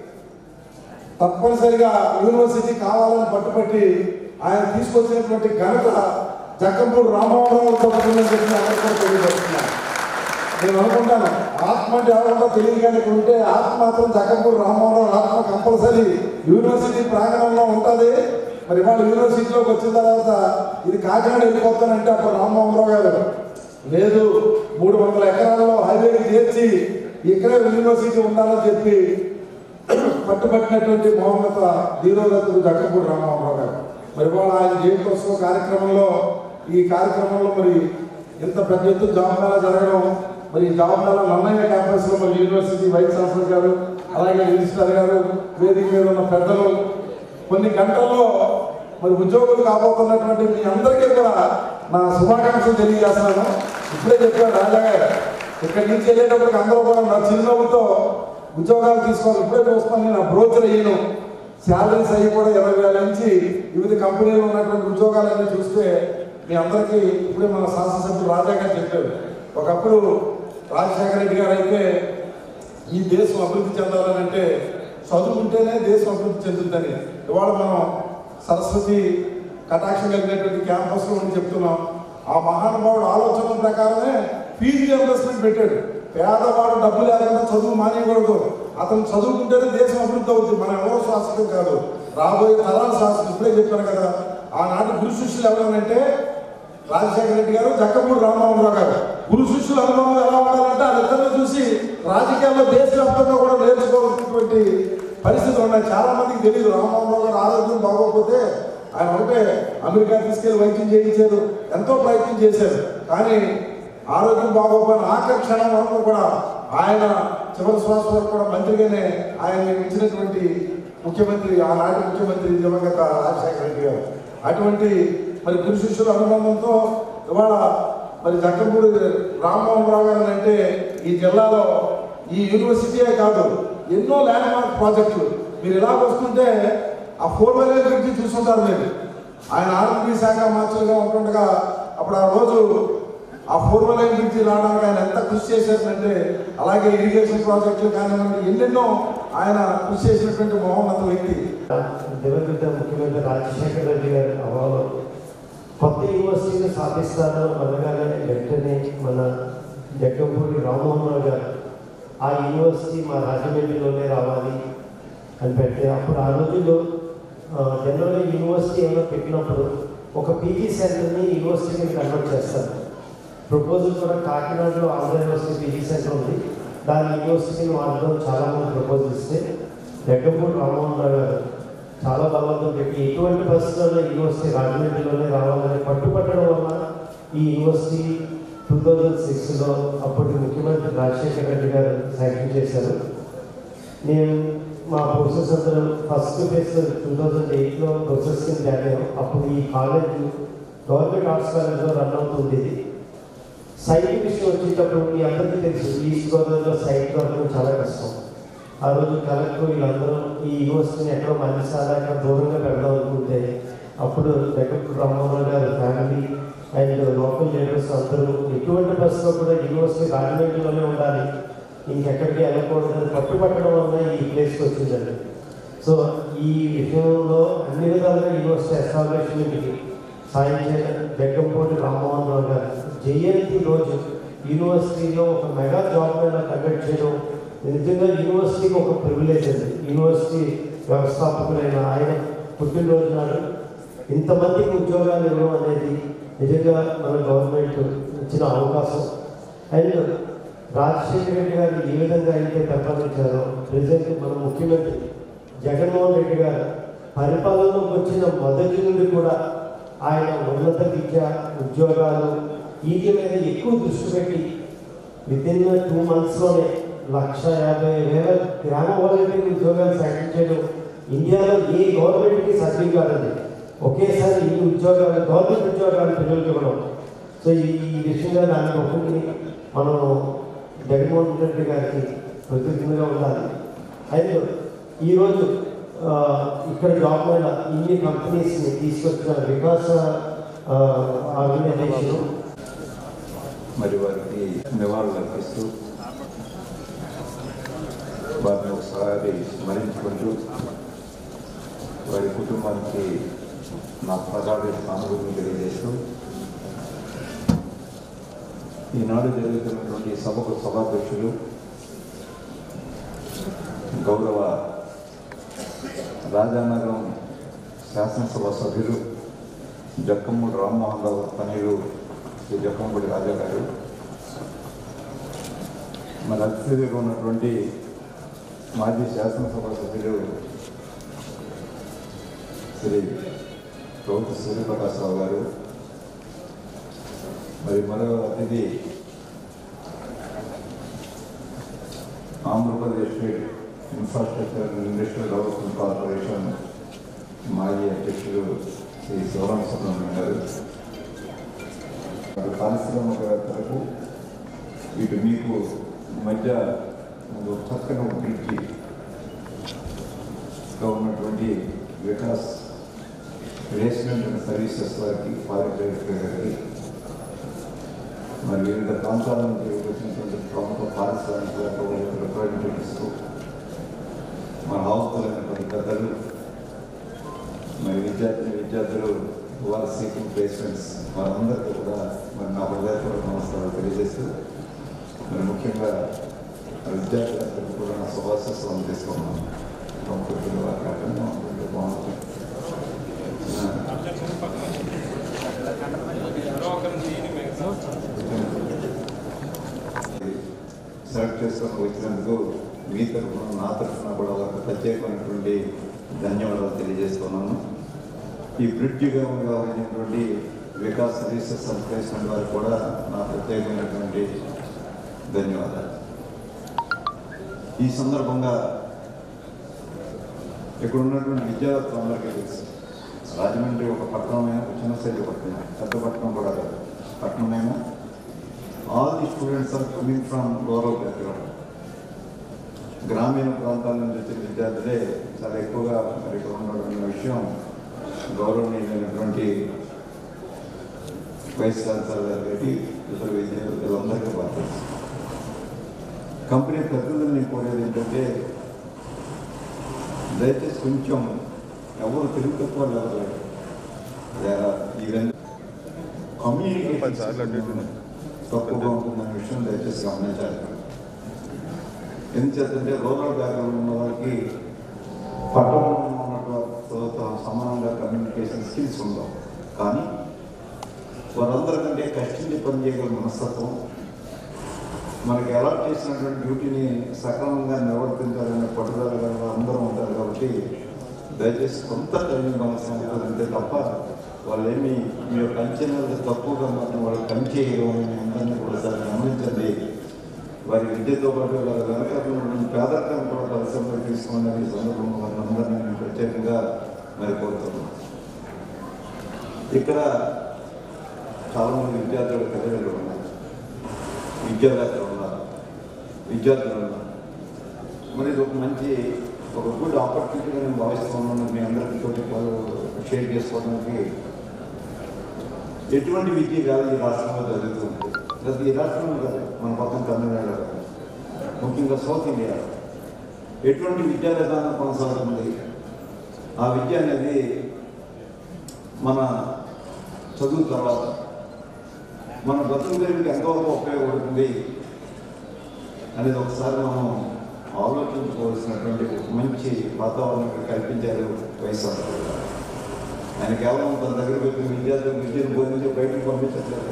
H: తప్పనిసరిగా యూనివర్సిటీ కావాలని పట్టుబట్టి ఆయన తీసుకొచ్చినటువంటి ఘనత జక్కంపూడి రామమోహన్ రావు తప్పుతుందని చెప్పి అందరికీ కూడా తెలియజేస్తున్నాను నేను అనుకుంటాను ఆత్మ అంటే ఎవరుంటో తెలియదు కానీ ఇక్కడ ఉంటే ఆత్మ మాత్రం జగన్పూర్ రామమోహన్ ఆత్మ కంపల్సరీ యూనివర్సిటీ ప్రాంగణంలో ఉంటుంది మరి ఇవాళ యూనివర్సిటీలోకి వచ్చిన తర్వాత ఇది కాకినాడ వెళ్ళిపోతానంటే అప్పుడు రామ్మోహన్ రావు గారు లేదు మూడు వందల ఎకరాల్లో హైవేకి చేర్చి ఇక్కడే యూనివర్సిటీ ఉండాలని చెప్పి పట్టుబట్టినటువంటి మహోన్నత ధీరోదత్తుడు జగన్పూడి రామ్మోహన్ రావు గారు మరి ఇవాళ ఆయన జయంతోత్సవ కార్యక్రమంలో ఈ కార్యక్రమంలో మరి ఇంత పెద్ద ఎత్తున జాబ్ మేళా జరగడం మరి ఈ జాబ్ మేళా నన్నయ్య క్యాంపస్ లో మరి యూనివర్సిటీ వైస్ ఛాన్సలర్ గారు అలాగే మినిస్టర్ గారు వేదిక మీద ఉన్న పెద్దలు కొన్ని గంటల్లో మరి ఉద్యోగులు కాబోతున్నటువంటి మీ అందరికీ కూడా నా శుభాకాంక్షలు తెలియజేస్తున్నాను ఇప్పుడే చెప్పాడు రాజా గారు ఇక్కడి నుంచి వెళ్ళేటప్పటికి అందరూ కూడా నా చిరునవ్వుతో ఉద్యోగాలు తీసుకోవాలి ఇప్పుడే చూస్తాను నేను బ్రోచర్ అయ్యాను శాలరీస్ అయ్యి కూడా ఇరవై వేల నుంచి వివిధ కంపెనీలు ఉన్నటువంటి ఉద్యోగాలన్నీ చూస్తే మీ అందరికీ ఇప్పుడే మన శాసనసభ్యులు రాజా గారు చెప్పారు ఒకప్పుడు రాజశేఖర రెడ్డి గారు అయితే ఈ దేశం అభివృద్ధి చెందాలని అంటే చదువుకుంటేనే దేశం అభివృద్ధి చెందుతుందని ఇవాళ మనం సరస్వతి కటాక్షం కలిగినటువంటి క్యాంపస్లో ఉండి చెప్తున్నాం ఆ మహానుభావుడు ఆలోచన ప్రకారమే ఫీజు రియంబర్స్మెంట్ పెట్టాడు పేదవాడు డబ్బు లేకుండా చదువు మానేయకూడదు అతను చదువుకుంటేనే దేశం అభివృద్ధి అవుతుంది మన ఎవరో శాస్త్రం కాదు రాబోయే తరాల శాస్త్రం ఇప్పుడే చెప్పాను కదా ఆనాటి గురు శిష్యులు ఎవరంటే రాజశేఖర రెడ్డి గారు జక్కమూడి రామమోహన్ గారు గురు శిష్యుల అనుభవం ఎలా ఉండాలంటే వాళ్ళిద్దరిని చూసి రాజకీయాల్లో దేశవ్యాప్తంగా కూడా నేర్చుకోవాల్సినటువంటి పరిస్థితులు ఉన్నాయి చాలా మందికి తెలియదు రామమోహన్ రావు గారు ఆరోగ్యం బాగోకపోతే ఆయన ఒకటే అమెరికా తీసుకెళ్లి వైద్యం చేయించారు ఎంతో ప్రయత్నం చేశారు కానీ ఆరోగ్యం బాగోపోయిన ఆఖరి క్షణం వరకు కూడా ఆయన చివరి శ్వాస వరకు కూడా మంత్రిగానే ఆయన ఇచ్చినటువంటి ముఖ్యమంత్రి ఆనాటి ముఖ్యమంత్రి దివంగత రాజశేఖర రెడ్డి గారు అటువంటి మరి గురు శిష్యుల అనుబంధంతో ఇవాళ మరి జక్కంపూడి రామ్మోహన్ రావు గారు అంటే ఈ జిల్లాలో ఈ యూనివర్సిటీయే కాదు ఎన్నో ల్యాండ్ మార్క్ ప్రాజెక్టులు మీరు ఇలా వస్తుంటే ఆ ఫోర్ వైలర్ బ్రిడ్జి చూస్తుంటారు మీరు ఆయన ఆరోగ్య శాఖ మార్చులుగా ఉంటుండగా అప్పుడు ఆ రోజు ఆ ఫోర్ లైన్ బ్రిడ్జి రావడానికి ఆయన ఎంత కృషి చేశారంటే అలాగే ఇరిగేషన్ ప్రాజెక్టులు కానివ్వండి ఎన్నెన్నో ఆయన కృషి చేసినటువంటి మహోన్నత వ్యక్తి
I: దివంగత ముఖ్యమంత్రి రాజశేఖర రెడ్డి గారి అభావం కొత్త యూనివర్సిటీని స్థాపిస్తారు అనగానే వెంటనే మన జగ్గంపూడి రామ్మోహన్ రావు గారు ఆ యూనివర్సిటీ మా రాజమండ్రిలోనే రావాలి అని పెడితే అప్పుడు ఆ రోజుల్లో జనరల్గా యూనివర్సిటీ ఏమైనా పెట్టినప్పుడు ఒక పీజీ సెంటర్ని యూనివర్సిటీని కన్వర్ట్ చేస్తారు ప్రపోజల్ కూడా కాకినాడలో ఆంధ్ర యూనివర్సిటీ పీజీ సెంటర్ ఉంది దాని యూనివర్సిటీని మార్చడం చాలా మంది ప్రపోజల్ ఇస్తే జగ్గంపూడి రామ్మోహన్ రావు గారు చాలా బలవంతం పెట్టి ఎటువంటి పరిస్థితుల్లో యూనివర్సిటీ రాజమండ్రిలోనే రావాలని పట్టుపట్టడం వల్ల ఈ యూనివర్సిటీ టూ థౌజండ్ సిక్స్లో అప్పటి ముఖ్యమంత్రి రాజశేఖర రెడ్డి గారు శాంక్షన్ చేశారు నేను మా ప్రొసెస్ అందరూ ఫస్ట్ ఫేజ్ టూ థౌజండ్ ఎయిట్లో ప్రొసెస్ కింద జాయిన్ అయ్యాం అప్పుడు ఈ కాలేజ్ గవర్నమెంట్ ఆర్ట్స్ కాలేజ్లో రన్ అవుతుంది ఇది సైట్ విషయం వచ్చేటప్పుడు మీ అందరికీ తెలుసు ఈస్ట్ గోదావరిలో సైట్ దొరకడం చాలా కష్టం ఆ రోజు కలెక్టర్ వీళ్ళందరూ ఈ యూనివర్సిటీని ఎక్కడో మనిషాలా ఎక్కడ దూరంగా పెడదాం అనుకుంటే అప్పుడు వెంకట రామ్మోహన్ గారి ఫ్యామిలీ అండ్ లోకల్ లీడర్స్ అందరూ ఎటువంటి బస్సులో కూడా యూనివర్సిటీ రాజమండ్రిలోనే ఉండాలి ఇంకెక్కడికి వెళ్ళకూడదని పట్టుబట్టడం వల్ల ఈ ప్లేస్కి వచ్చిందండి సో ఈ విషయంలో అన్ని విధాలుగా యూనివర్సిటీ ఎస్టాబ్లిష్మెంట్కి సాయం చేయడం జగ్గంపూడి రామ్మోహన్ రావు గారు జయంతి రోజు యూనివర్సిటీలో ఒక మెగా జాబ్ మీద కండక్ట్ చేయడం నిజంగా యూనివర్సిటీకి ఒక ప్రివిలేజ్ అండి యూనివర్సిటీ వ్యవస్థాపకులైన ఆయన పుట్టినరోజు నాడు ఇంతమందికి ఉద్యోగాలు ఇవ్వడం అనేది నిజంగా మన గవర్నమెంట్ ఇచ్చిన అవకాశం అండ్ రాజశేఖర రెడ్డి గారు ఏ విధంగా అయితే పరిపాలించారో ప్రజెంట్ మన ముఖ్యమంత్రి జగన్మోహన్ రెడ్డి గారు పరిపాలనలోకి వచ్చిన మొదటి నుండి కూడా ఆయన ఉన్నత విద్య ఉద్యోగాలు వీటి మీద ఎక్కువ దృష్టి పెట్టి విత్ ఇన్ టూ మంత్స్లోనే లక్ష యాభై వేల గ్రామ వాలంటీర్ ఉద్యోగాలు శాంక్షన్ చేయడం ఇండియాలో ఏ గవర్నమెంట్కి సాధ్యం కాదండి ఒకేసారి ఈ ఉద్యోగాలు గవర్నమెంట్ ఉద్యోగాలు పిల్లలకి ఇవ్వడం సో ఈ ఈ విషయంగా దాన్ని ఒకటి మనం జగన్మోహన్ రెడ్డి గారికి కృతజ్ఞతగా ఉండాలి అయితే ఈరోజు ఆ, ఇక్కడ జాబ్ మీద ఇన్ని కంపెనీస్ని తీసుకొచ్చిన వికాస ఆర్గనైజేషన్
J: మరి వారికి నివాళులు అర్పిస్తూ వారిని ఒకసారి స్మరించుకుంటూ వారి కుటుంబానికి నా ప్రగాఢ సానుభూతిని తెలియజేస్తూ ఈనాడు జరుగుతున్నటువంటి సభకు సభాధ్యక్షులు గౌరవ రాజానగరం శాసనసభ సభ్యులు జక్కమ్మూడి రామ్మోహన్ రావు పనీరు శ్రీ జక్కమ్మూడి రాజా గారు మన అతిథిగా ఉన్నటువంటి మాజీ శాసనసభ సభ్యులు శ్రీ ప్రభుత్వ సూర్యప్రకాశ్రావు గారు మరి మరో అతిథి Andhra Pradesh state infrastructure and industrial development corporation మాజీ అధ్యక్షులు శ్రీ శివరామ సుబ్రహ్మణ్యం గారు మరి పారిశ్రామికవేత్తలకు వీటి మీకు మధ్య ఒక చక్కగా బ్రిడ్జి గా ఉన్నటువంటి వికాస్ ప్లేస్మెంట్ అండ్ సర్వీసెస్ వారికి ఫారెన్ డైరెక్టర్ గారికి మరి వివిధ ప్రాంతాల నుంచి వచ్చినటువంటి ప్రముఖ పారిశ్రామికవేత్తలు రిప్రజెంటేటివ్స్ మన హౌస్ఫుల్ పెద్దలు మరి విద్యార్థి విద్యార్థులు వారి సీకింగ్ ప్లేస్మెంట్స్ వారందరికీ కూడా మరి నా హృదయపూర్వక నమస్కారాలు తెలియజేస్తూ మరి ముఖ్యంగా విద్యార్థులందరికీ కూడా నా శుభాశస్సులు అందిస్తున్నాను కంప్యూటర్ కాకుండా బాగుంటుంది సెలెక్ట్ చేసుకొని వచ్చినందుకు మీ తరఫున నా తరఫున కూడా ఒక ప్రత్యేకమైనటువంటి ధన్యవాదాలు తెలియజేస్తున్నాను ఈ బ్రిడ్జిగా వ్యవహరించినటువంటి వికాస్ సర్వీసెస్ అండ్ ప్లేస్మెంట్ వారికి కూడా నా ప్రత్యేకమైనటువంటి ధన్యవాదాలు ఈ సందర్భంగా ఇక్కడ ఉన్నటువంటి విద్యార్థులు అందరికీ తెలుసు రాజమండ్రి ఒక పట్టణమైన చిన్న సైజు పట్టణం పెద్ద పట్టణం కూడా కాదు పట్టణమైనా all the students are coming from rural background గ్రామీణ ప్రాంతాల నుంచి వచ్చిన విద్యార్థులే చాలా ఎక్కువగా మరి ఇక్కడ ఉన్నటువంటి విషయం గౌరవనీయులైనటువంటి వైస్ ఛాన్సలర్ గారికి ఇతర విద్యార్థులందరికీ బాధ్యత కంపెనీ ప్రతినిధుల్ని కోరేది ఏంటంటే దయచేసి కొంచెం ఎవరు తెలుగు తక్కువ ఎవరు లేదా ఈ రెండు కమ్యూనికేషన్ తక్కువగా ఉంటుందనే విషయం దయచేసి గమనించాలి ఎందుచేతంటే రూరల్ బ్యాక్గ్రౌండ్ ఉన్న వాళ్ళకి పట్టణంలో ఉన్నటువంటి సమానంగా కమ్యూనికేషన్ స్కిల్స్ ఉండవు కానీ వారందరికంటే కష్టించి పనిచేయగల మనస్తత్వం మనకి అలాట్ చేసినటువంటి డ్యూటీని సక్రమంగా నిర్వర్తించాలనే పట్టుదల గల అందరూ ఉంటారు కాబట్టి దయచేసి కొంత ట్రైనింగ్ అవసరం ఉంటుంది అంతే తప్ప వాళ్ళు ఏమి మీ యొక్క అంచనాలు తక్కువగా మాత్రం వాళ్ళు పని చేయడం అని అందరినీ కూడా దాన్ని గమనించండి వారి విద్యతో పాటు వారి వెనక ఉన్నటువంటి పేదరికాన్ని కూడా పరిశ్రమలో తీసుకోండి ఈ సందర్భంగా వారందరినీ నేను ప్రత్యేకంగా మరి కోరుతున్నాను ఇక్కడ చాలామంది విద్యార్థులు తల్లిదండ్రులు ఉన్నారు విద్యావేత్తలు ఉన్నారు విద్యార్థులు ఉన్నారు మరి ఇది ఒక మంచి ఒక గుడ్ ఆపర్చునిటీగా నేను భావిస్తున్నాను మీ అందరితో షేర్ చేసుకోవడానికి ఎటువంటి విద్య కాదు ఈ రాష్ట్రంలో జరుగుతుంది లేదా ఈ రాష్ట్రంలో కాదు మన పక్కన తమిళనాడు కాదు. ముఖ్యంగా సౌత్ ఇండియా ఎటువంటి విద్యా విధానం కొనసాగుతుంది ఆ విద్య అనేది మన చదువు తర్వాత మన బతుకుదేవికి ఎంతవరకు ఉపయోగపడుతుంది అనేది ఒకసారి మనం ఆలోచించుకోవాల్సినటువంటి ఒక మంచి వాతావరణం కల్పించారు వైఎస్ఆర్ గారు. ఆయన కేవలం తన దగ్గర పెట్టిన విద్యార్థులు విద్యను బోధించి బయటకు పంపించట్లేదు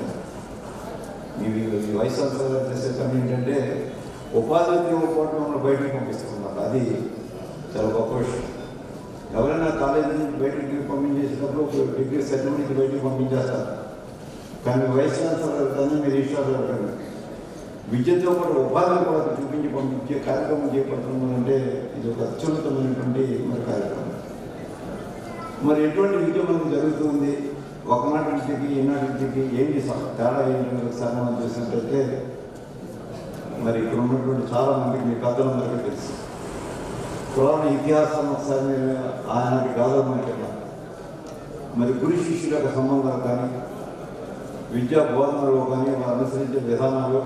J: మీ వైఎస్ఆర్ గారు చేసే పని ఏంటంటే ఉపాధి ఇవ్వకపోవడం వల్ల బయటకు పంపిస్తున్నారు అది చాలా గొప్ప విషయం ఎవరైనా కాలేజీ నుంచి బయటకి పంపించేసినప్పుడు ఒక డిగ్రీ సర్టిఫికేట్ బయటకు పంపించేస్తారు కానీ వైస్ ఛాన్సలర్ కానీ మీరు ఇష్టాలు పెట్టండి విద్యతో పాటు ఉపాధిని కూడా చూపించి పంపించే కార్యక్రమం చేపడుతున్నామంటే ఇది ఒక అత్యున్నతమైనటువంటి మరి కార్యక్రమం మరి ఎటువంటి విద్య మనకు జరుగుతుంది ఒకనాటి విద్యకి ఈనాటి విద్యకి ఏంటి స- తేడా ఏంటి అని ఒకసారి మనం చూసినట్టయితే మరి ఇక్కడ ఉన్నటువంటి చాలా మందికి మీ పెద్దలందరికీ తెలుసు పురాణ ఇతిహాసాన్ని ఒకసారి నేను ఆనాటి కాదన్నట్టుగా మరి గురు శిష్యుల యొక్క సంబంధాలు కానీ విద్యా బోధనలో కానీ వారు అనుసరించే విధానాలు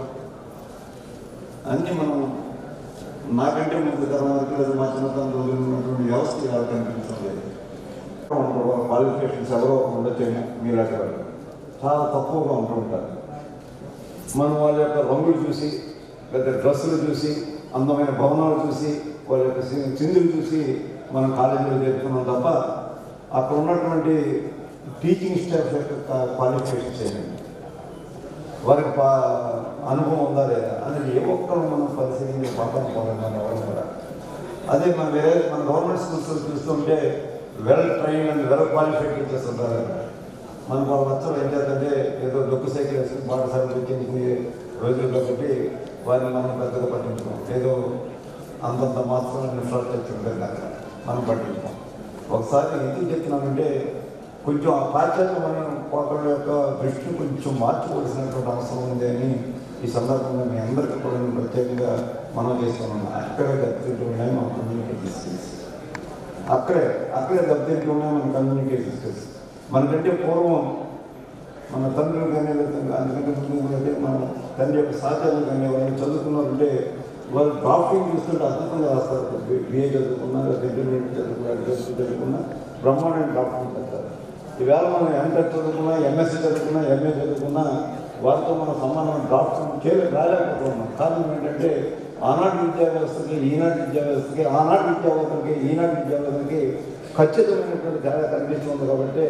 J: అన్నీ మనం నాకంటే ముందు తరం వరకు లేదా మా చిన్నతనం రోజులు ఉన్నటువంటి వ్యవస్థ ఇలా కనిపించలేదు క్వాలిఫికేషన్స్ ఎవరో ఒకరు ఉండొచ్చేమో మీలాంటి వాళ్ళు చాలా తక్కువగా ఉంటూ ఉంటారు మనం వాళ్ళ యొక్క రంగులు చూసి లేదా డ్రెస్సులు చూసి అందమైన భవనాలు చూసి వాళ్ళ యొక్క సి- చిందులు చూసి మనం కాలేజీలో చేరుకున్నాం తప్ప అక్కడ ఉన్నటువంటి టీచింగ్ స్టాఫ్ యొక్క క్వాలిఫికేషన్స్ ఏంటండి వారికి పా అనుభవం ఉందా లేదా అనేది ఏ ఒక్కరు మనం పరిశీలించి పాపం పోలేము ఎవరు కూడా అదే మన వేరే మన గవర్నమెంట్ స్కూల్స్ చూస్తుంటే well train and well qualified teachers ఉంటారు మనకు వాళ్ళ వచ్చలు ఏం చేద్దంటే ఏదో డొక్కు సైకిల్ వేసుకుని పాఠశాలలో ఎక్కించుకునే రోజులు కాబట్టి వారిని మనం పెద్దగా పట్టించుకోం ఏదో అంతంత మాత్రం ఇన్ఫ్రాస్ట్రక్చర్ ఉంటుంది దాకా మనం పట్టించుకోం ఒకసారి ఎందుకు చెప్తున్నానంటే కొంచెం ఆ పాశ్చాత్యమైన కోటల యొక్క దృష్టిని కొంచెం మార్చుకోవాల్సినటువంటి అవసరం ఉంది అని ఈ సందర్భంగా మీ అందరికీ కూడా నేను ప్రత్యేకంగా మనం చేస్తున్నాను అక్కడే దెబ్బతింటూ ఉన్నాయి మన కమ్యూనికేషన్ స్కిల్స్ అక్కడే అక్కడే దెబ్బతింటూ ఉన్నాయి మన కమ్యూనికేషన్ స్కిల్స్ మనకంటే పూర్వం మన తండ్రులు కానీ లేదా అందుకంటే ముందు అంటే మన తండ్రి యొక్క సాధ్యాలు కానీ వాళ్ళు చదువుకున్నారంటే వాళ్ళు డ్రాఫ్టింగ్ చూస్తుంటే అద్భుతంగా రాస్తారు బిఏ చదువుకున్నా లేదా ఇంటర్మీడియట్ చదువుకున్నా డిగ్రీ చదువుకున్నా బ్రహ్మాండ డ్రాఫ్టింగ్ చేస్తారు ఈవేళ మనం ఎంటెక్ చదువుకున్నా ఎంఎస్సీ చదువుకున్నా ఎంఏ చదువుకున్నా వారితో మనం సమానమైన డ్రాఫ్ట్ చేయలే రాలేకపోతున్నాం కారణం ఏంటంటే ఆనాటి విద్యా వ్యవస్థకి ఈనాటి విద్యా వ్యవస్థకి ఆనాటి విద్యా వ్యవస్థకి ఈనాటి విద్యా వ్యవస్థకి ఖచ్చితమైనటువంటి తేడా కనిపిస్తుంది కాబట్టి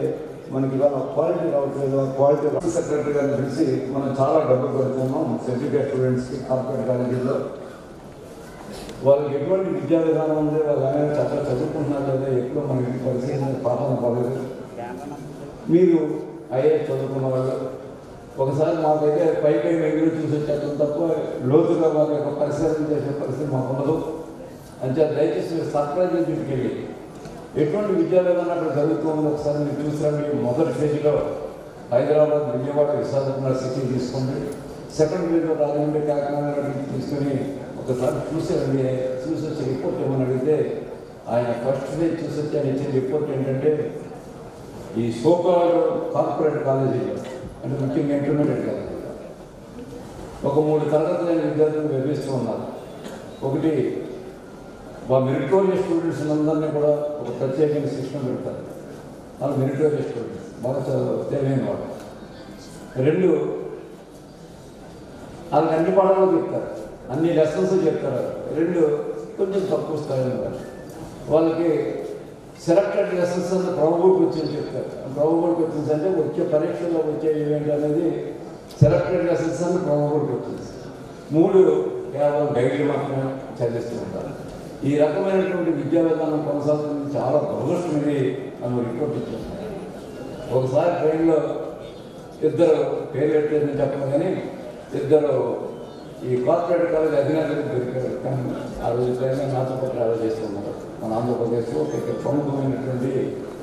J: మనకి ఇవాళ క్వాలిటీ రావట్లేదు ఆ క్వాలిటీ సెక్రటరీ గారిని పిలిచి మనం చాలా డబ్బు పెడుతున్నాం సర్టిఫికేట్ స్టూడెంట్స్కి కార్పొరేట్ కాలేజీల్లో వాళ్ళకి ఎటువంటి విద్యా విధానం ఉంది వాళ్ళు అనేది చక్కగా చదువుకుంటున్నారు లేదా ఎప్పుడో మనకి పరిశీలన పాపన పడలేదు మీరు ఐఏఎస్ చదువుకున్న వాళ్ళు ఒకసారి మాకైతే పైపై వెలుగులు చూసి వచ్చేస్తాం తప్ప లోతుగా వాళ్ళ యొక్క పరిశీలన చేసే పరిస్థితి మాకు ఉండదు అంతే దయచేసి మీరు సర్ప్రైజ్ ఇంటికి వెళ్ళి ఎటువంటి విద్యా విధానం అక్కడ జరుగుతుంది ఒకసారి మీరు చూసిరండి మొదటి ఫేజ్లో హైదరాబాద్ విజయవాడ విశాఖపట్నం సిటీ తీసుకోండి సెకండ్ ఫేజ్లో రాజమండ్రి కాకినాడ తీసుకొని ఒకసారి చూసారండి చూసి వచ్చే రిపోర్ట్ ఏమని అడిగితే ఆయన ఫస్ట్ ఫేజ్ చూసి వచ్చి ఆయన ఇచ్చిన రిపోర్ట్ ఏంటంటే ఈ సోకాల్ కార్పొరేట్ కాలేజీలో అంటే ముఖ్యంగా ఇంటర్మీడియట్ కాలేజీలో ఒక మూడు తరగతులైన విద్యార్థులు నిర్వహిస్తూ ఉన్నారు ఒకటి మా మెరిటోరియస్ స్టూడెంట్స్ అందరినీ కూడా ఒక ప్రత్యేకమైన శిక్షణ పెడతారు వాళ్ళు మెరిటోరియస్ స్టూడెంట్స్ బాగా చదువు తెలియని వాళ్ళు రెండు వాళ్ళకి అన్ని పాఠాలు చెప్తారు అన్ని లెసన్స్ చెప్తారు రెండు కొంచెం తక్కువ స్థాయిలో వాళ్ళు వాళ్ళకి సెలెక్టెడ్ లెసన్స్ అని ప్రభుత్వ క్వశ్చన్స్ చెప్తారు ప్రభుత్వ క్వశ్చన్స్ అంటే వచ్చే పరీక్షల్లో వచ్చే ఈవెంట్ అనేది సెలెక్టెడ్ లెసన్స్ అని ప్రభుత్వ క్వశ్చన్స్ మూడు కేవలం గైడ్లు మాత్రమే చదివిస్తూ ఉంటారు ఈ రకమైనటువంటి విద్యా విధానం కొనసాగుతుంది చాలా దురదృష్టం ఇది అని రిపోర్ట్ ఇచ్చారు ఒకసారి ట్రైన్లో ఇద్దరు పేరు పెట్టేదని చెప్పను కానీ ఇద్దరు ఈ కార్పొరేట్ కాలేజ్ అధినేతలు దొరికారు కానీ ఆ రోజు ట్రైన్లో నాతో పాటు ట్రావెల్ చేస్తున్నారు మన ఆంధ్రప్రదేశ్లో ఒక ప్రముఖమైనటువంటి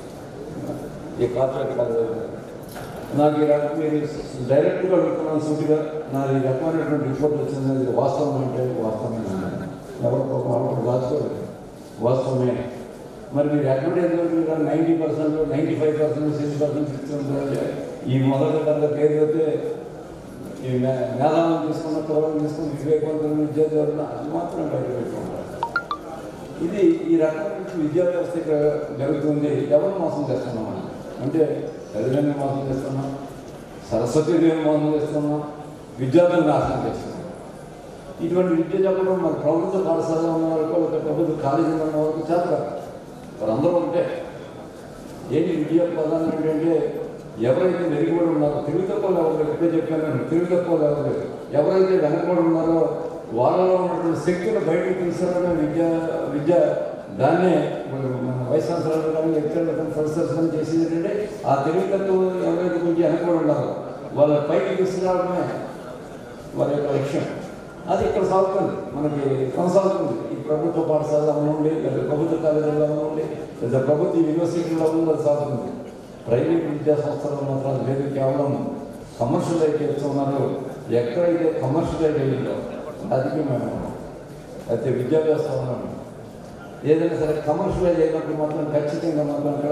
J: ఈ కార్పొరేట్ కాలేజ్ నాకు ఈ రకం మీరు డైరెక్ట్గా అడుగుతున్నాను సూటిగా నాది ఈ రకమైనటువంటి రిపోర్ట్ వచ్చింది అది వాస్తవం అంటే వాస్తవమే ఎవరు ఎవరు దాచుకోలేదు వాస్తవమే మరి మీరు advertisement ninety percent ninety five percent sixty percent sixty ఈ మొదటి తరగతి పేరు అయితే ఈ మే- మేధావులను తీసుకున్న పిల్లలను తీసుకున్న వివేకవంతులను విద్యార్థులను అది మాత్రం బయట పెట్టుకుంటారు ఇది ఈ రకమైన విద్యా వ్యవస్థ ఇక్కడ జరుగుతుంది ఎవరు మోసం చేస్తున్నాం మనం అంటే తల్లిదండ్రులు మోసం చేస్తున్నాం సరస్వతీదేవిని మోసం చేస్తున్నాం విద్యార్థులను నాశనం చేస్తున్నాం ఇటువంటి విద్య చెప్పడం మరి ప్రభుత్వ పాఠశాలలో ఉన్న వరకు లేకపోతే ప్రభుత్వ కాలేజీలో ఉన్న వరకు చేస్తారు వారందరూ ఉంటే ఏంటి విద్య ప్రధానం ఏంటంటే ఎవరైతే వెనుకబడి ఉన్నారో తెలుగు తక్కువ ఎవరు లేరు ఇప్పుడే చెప్పాను తెలుగు తక్కువ ఎవరు లేరు ఎవరైతే వెనకబడి ఉన్నారో వాళ్ళలో ఉన్నటువంటి శక్తులు బయటకు తీసుకురావడం విద్య విద్య దాన్నే ఇప్పుడు మన వైస్ ఛాన్సలర్ కానీ లెక్చరర్ కానీ ప్రొఫెసర్స్ కానీ చేసేది ఏంటంటే ఆ తెలుగు తక్కువ ఎవరైతే కొంచెం వెనకబడి ఉన్నారో వాళ్ళ పైకి తీసుకురావడమే వారి యొక్క లక్ష్యం అది ఇక్కడ సాగుతుంది మనకి కొనసాగుతుంది ఈ ప్రభుత్వ పాఠశాలలో నుండి లేదా ప్రభుత్వ కాలేజీల్లో నుండి లేదా ప్రభుత్వ యూనివర్సిటీలో నుండి అది సాగుతుంది ప్రైవేట్ విద్యా సంస్థలు మాత్రం అది లేదు కేవలం కమర్షియలైజ్ చేస్తున్నారు ఎక్కడైతే కమర్షియలైజ్ అయ్యిందో అది మేము అయితే విద్యా వ్యవస్థ ఉన్నాము ఏదైనా సరే కమర్షియలైజ్ అయినప్పుడు మాత్రం ఖచ్చితంగా మాత్రం అక్కడ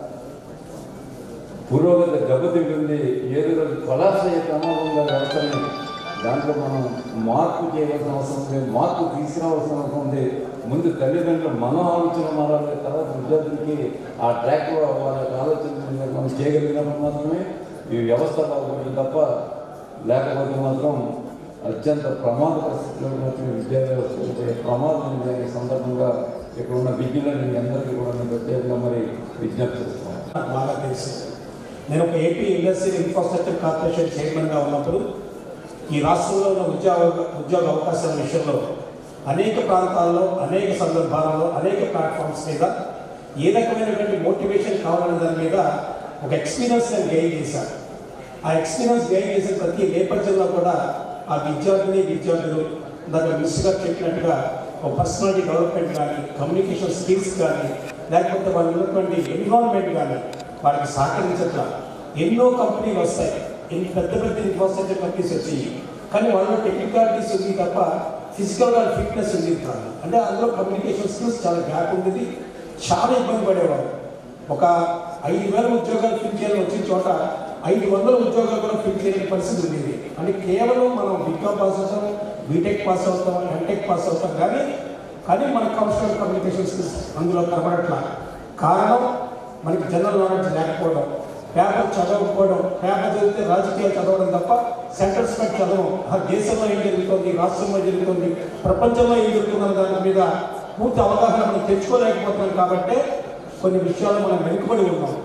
J: పురోగతి దెబ్బతింటుంది ఏదో రోజు కొలాప్స్ అయ్యే ప్రమాదం ఉన్న వ్యవస్థని దాంట్లో మనం మార్పు చేయవలసిన అవసరం ఉంది మార్పు తీసుకురావాల్సిన అవసరం ఉంది ముందు తల్లిదండ్రులు మన ఆలోచన మారాలి తర్వాత విద్యార్థులకి ఆ ట్రాక్లో వాళ్ళ యొక్క ఆలోచన మీద మనం చేయగలిగినప్పుడు మాత్రమే ఈ వ్యవస్థ బాగుపడుతుంది తప్ప లేకపోతే మాత్రం అత్యంత ప్రమాద పరిస్థితుల్లో మాత్రం విద్యా వ్యవస్థ ఉంటే ప్రమాదం ఉంది అనే సందర్భంగా ఇక్కడ ఉన్న విద్యులని అందరికీ కూడా నేను ప్రత్యేకంగా మరి విజ్ఞప్తి చేస్తున్నాను
K: బాగా తెలుసు నేను ఒక ఏపీ ఇండస్ట్రియల్ ఇన్ఫ్రాస్ట్రక్చర్ కార్పొరేషన్ చైర్మన్గా ఉన్నప్పుడు ఈ రాష్ట్రంలో ఉన్న ఉద్యోగ ఉద్యోగ అవకాశాల విషయంలో అనేక ప్రాంతాల్లో అనేక సందర్భాలలో అనేక ప్లాట్ఫామ్స్ మీద ఏ రకమైనటువంటి మోటివేషన్ కావాలనే దాని మీద ఒక ఎక్స్పీరియన్స్ నేను గెయిన్ చేశాను ఆ ఎక్స్పీరియన్స్ గెయిన్ చేసిన ప్రతి నేపథ్యంలో కూడా ఆ విద్యార్థిని విద్యార్థులు దాంట్లో మిస్ గారు చెప్పినట్టుగా ఒక పర్సనాలిటీ డెవలప్మెంట్ కానీ కమ్యూనికేషన్ స్కిల్స్ కానీ లేకపోతే వాళ్ళు ఉన్నటువంటి ఎన్విరాన్మెంట్ కానీ వారికి సహకరించట్ల ఎన్నో కంపెనీలు వస్తాయి ఎన్ని పెద్ద పెద్ద ఇన్ఫ్రాస్ట్రక్చర్ కంపెనీస్ వచ్చాయి కానీ వాళ్ళలో టెక్నికాలిటీస్ ఉంది తప్ప ఫిజికల్గా ఫిట్నెస్ ఉంది కాదు అంటే అందులో కమ్యూనికేషన్ స్కిల్స్ చాలా గ్యాప్ ఉండేది చాలా ఇబ్బంది పడేవారు ఒక ఐదు వేల ఉద్యోగాలు ఫిల్ చేయాలని వచ్చిన చోట ఐదు వందల ఉద్యోగాలు కూడా ఫిల్ చేయలేని పరిస్థితి ఉండేది అంటే కేవలం మనం బీకామ్ పాస్ అవుతాం బీటెక్ పాస్ అవుతాం ఎంటెక్ పాస్ అవుతాం కానీ కానీ మనకు కావాల్సిన కమ్యూనికేషన్ స్కిల్స్ అందులో కనబడట్లా కారణం మనకి జనరల్ నాలెడ్జ్ లేకపోవడం పేపర్ చదవకపోవడం పేపర్ చదివితే రాజకీయాలు చదవడం తప్ప సెంట్రల్ స్పెక్ట్ చదవం ఆ దేశంలో ఏం జరుగుతుంది రాష్ట్రంలో ఏం జరుగుతుంది ప్రపంచంలో ఏం జరుగుతున్న దాని మీద పూర్తి అవగాహన మనం తెచ్చుకోలేకపోతున్నాం కాబట్టి కొన్ని విషయాలు మనం వెనుకబడి ఉన్నాం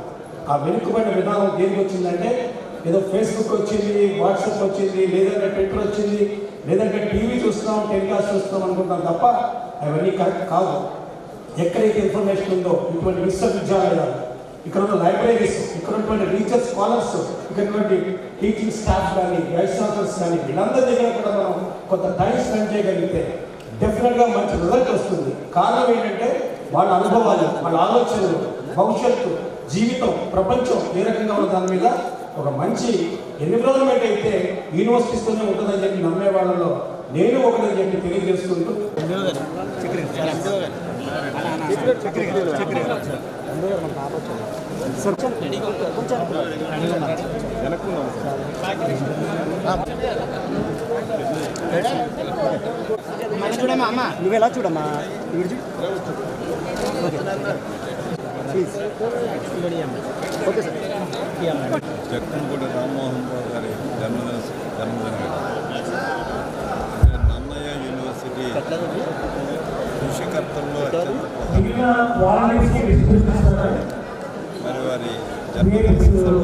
K: ఆ వెనుకబడిన విధానం దేనికి వచ్చిందంటే ఏదో ఫేస్బుక్ వచ్చింది వాట్సాప్ వచ్చింది లేదంటే ట్విట్టర్ వచ్చింది లేదంటే టీవీ చూస్తున్నాం టెలికాస్ట్ చూస్తున్నాం అనుకుంటాం తప్ప అవన్నీ కరెక్ట్ కాదు ఎక్కడైతే ఇన్ఫర్మేషన్ ఉందో ఇటువంటి విశ్వవిద్యాలయాలు ఇక్కడ ఉన్న లైబ్రరీస్ ఇక్కడ ఉన్నటువంటి రీసెర్చ్ స్కాలర్స్ ఇక్కడ ఉన్నటువంటి టీచింగ్ స్టాఫ్ కానీ వైస్ ఛాన్సలర్స్ కానీ వీళ్ళందరి దగ్గర కూడా మనం కొంత టైం స్పెండ్ చేయగలిగితే డెఫినెట్గా మంచి రిజల్ట్ వస్తుంది కారణం ఏంటంటే వాళ్ళ అనుభవాలు వాళ్ళ ఆలోచనలు భవిష్యత్తు జీవితం ప్రపంచం ఏ రకంగా ఉన్న దాని మీద ఒక మంచి ఎన్విరాన్మెంట్ అయితే యూనివర్సిటీస్తోనే ఉంటుందని చెప్పి నమ్మే వాళ్ళలో నేను ఒకటని చెప్పి తెలియజేసుకుంటూ
L: చూడమ్మా అమ్మ నువ్వు ఎలా చూడమ్మా ఇక్కడ చూ ఓకే ప్లీజ్ ఓకే సార్ ఈ అమ్మాయి
J: జక్కనగూడ రామ్మోహన్ రావు గారి జన్మదిన జన్మదిన వేడుక. నన్నయ్య యూనివర్సిటీ కృషికర్తల్లో అత్యంత మరి వారి జన్మదిన